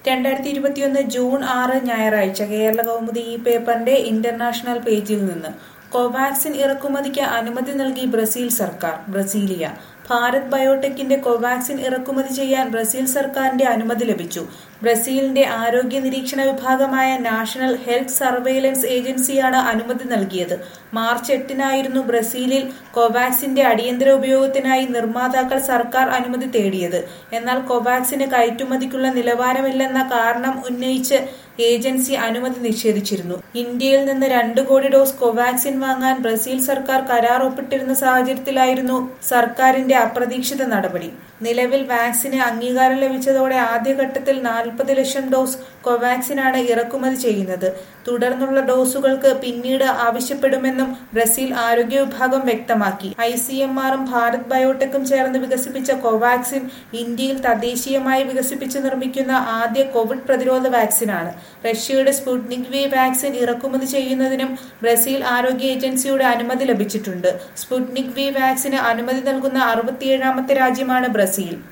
രണ്ടായിരത്തി ഇരുപത്തിയൊന്ന് ജൂൺ ആറ് ഞായറാഴ്ച കേരള കൗമുദി ഈ പേപ്പറിന്റെ ഇന്റർനാഷണൽ പേജിൽ നിന്ന് കോവാക്സിൻ ഇറക്കുമതിക്ക് അനുമതി നൽകി ബ്രസീൽ സർക്കാർ ബ്രസീലിയ ഭാരത് ബയോടെക്കിന്റെ കോവാക്സിൻ ഇറക്കുമതി ചെയ്യാൻ ബ്രസീൽ സർക്കാരിന്റെ അനുമതി ലഭിച്ചു ബ്രസീലിന്റെ ആരോഗ്യ നിരീക്ഷണ വിഭാഗമായ നാഷണൽ ഹെൽത്ത് സർവെയിലൻസ് ഏജൻസിയാണ് അനുമതി നൽകിയത് മാർച്ച് എട്ടിനായിരുന്നു ബ്രസീലിൽ കോവാക്സിന്റെ അടിയന്തര ഉപയോഗത്തിനായി നിർമ്മാതാക്കൾ സർക്കാർ അനുമതി തേടിയത് എന്നാൽ കോവാക്സിന് കയറ്റുമതിക്കുള്ള നിലവാരമില്ലെന്ന കാരണം ഉന്നയിച്ച് ഏജൻസി അനുമതി നിഷേധിച്ചിരുന്നു ഇന്ത്യയിൽ നിന്ന് രണ്ടു കോടി ഡോസ് കോവാക്സിൻ വാങ്ങാൻ ബ്രസീൽ സർക്കാർ കരാർ ഒപ്പിട്ടിരുന്ന സാഹചര്യത്തിലായിരുന്നു സർക്കാരിന്റെ അപ്രതീക്ഷിത നടപടി നിലവിൽ വാക്സിന് അംഗീകാരം ലഭിച്ചതോടെ ആദ്യഘട്ടത്തിൽ നാൽപ്പത് ലക്ഷം ഡോസ് കോവാക്സിനാണ് ഇറക്കുമതി ചെയ്യുന്നത് തുടർന്നുള്ള ഡോസുകൾക്ക് പിന്നീട് ആവശ്യപ്പെടുമെന്നും ബ്രസീൽ ആരോഗ്യ വിഭാഗം വ്യക്തമാക്കി ഐ സി എം ആറും ഭാരത് ബയോടെക്കും ചേർന്ന് വികസിപ്പിച്ച കോവാക്സിൻ ഇന്ത്യയിൽ തദ്ദേശീയമായി വികസിപ്പിച്ച് നിർമ്മിക്കുന്ന ആദ്യ കോവിഡ് പ്രതിരോധ വാക്സിനാണ് റഷ്യയുടെ സ്പുട്നിക് വി വാക്സിൻ ഇറക്കുമതി ചെയ്യുന്നതിനും ബ്രസീൽ ആരോഗ്യ ഏജൻസിയുടെ അനുമതി ലഭിച്ചിട്ടുണ്ട് സ്പുട്നിക് വി വാക്സിന് അനുമതി നൽകുന്ന അറുപത്തിയേഴാമത്തെ രാജ്യമാണ് ബ്രസീൽ